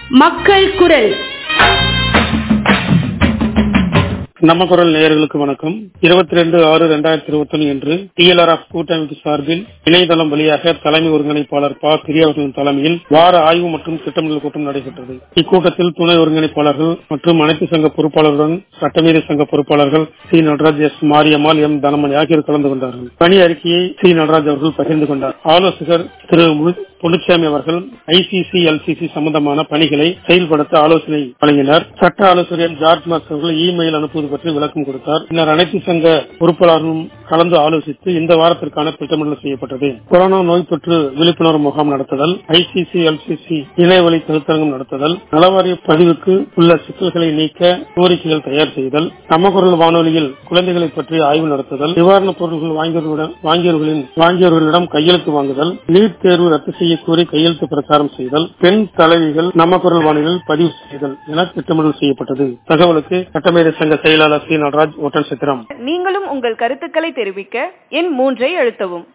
மக்கள் குரல் நம்ம குரல் நேயர்களுக்கு வணக்கம் இருபத்தி ரெண்டு ஆறு ரெண்டாயிரத்தி இருபத்தி ஒன்று என்று டிஎல்ஆர்எஃப் கூட்டமைப்பு சார்பில் இணையதளம் வழியாக தலைமை ஒருங்கிணைப்பாளர் ப பிரியா அவர்களின் தலைமையில் வார ஆய்வு மற்றும் திட்டமிடல் கூட்டம் நடைபெற்றது இக்கூட்டத்தில் துணை ஒருங்கிணைப்பாளர்கள் மற்றும் அனைத்து சங்க பொறுப்பாளர்களுடன் சட்டமீறி சங்க பொறுப்பாளர்கள் C Nataraj S Mariyammal M Thanamani ஆகியோர் கலந்து கொண்டார்கள் பணி அறிக்கையை சி நடராஜ் அவர்கள் பகிர்ந்து கொண்டார் ஆலோசகர் திரு மு- பொன்னுச்சாமி அவர்கள் ஐசிசி எல்சிசி சம்பந்தமான பணிகளை செயல்படுத்த ஆலோசனை வழங்கினார் சட்ட ஆலோசகர் ஜார்ஜ் மார்க்ஸ் அவர்கள் இமெயில் அனுப்புவது பற்றி விளக்கம் கொடுத்தார் பின்னர் அனைத்து சங்க பொறுப்பாளர்களும் கலந்து ஆலோசித்து இந்த வாரத்திற்கான திட்டமிடல் செய்யப்பட்டது கொரோனா நோய் தொற்று விழிப்புணர்வு முகாம் நடத்துதல் ஐசிசி எல்சிசி இணையவழி கருத்தரங்கம் நடத்துதல் நலவாரிய பதிவுக்கு உள்ள சிக்கல்களை நீக்க கோரிக்கைகள் தயார் செய்தல் நம்ம குரல் வானொலியில் குழந்தைகளை பற்றி ஆய்வு நடத்துதல் நிவாரணப் பொருட்கள் வாங்கியவர்களிடம் வாங்கியவர்களின் வாங்கியவர்களிடம் கையெழுத்து வாங்குதல் நீட் தேர்வு ரத்து செய்ய கோரி கையெழுத்து பிரச்சாரம் செய்தல் பெண் தலைவிகள் நம்ம குரல் வானொலியில் பதிவு செய்தல் என திட்டமிடல் செய்யப்பட்டது தகவலுக்கு சட்டமேதை சங்க செயலாளர் சி நடராஜ் ஒட்டன் சித்திரம் நீங்களும் உங்கள் கருத்துக்களை தெரிவிக்க எண் மூன்றை அழுத்தவும்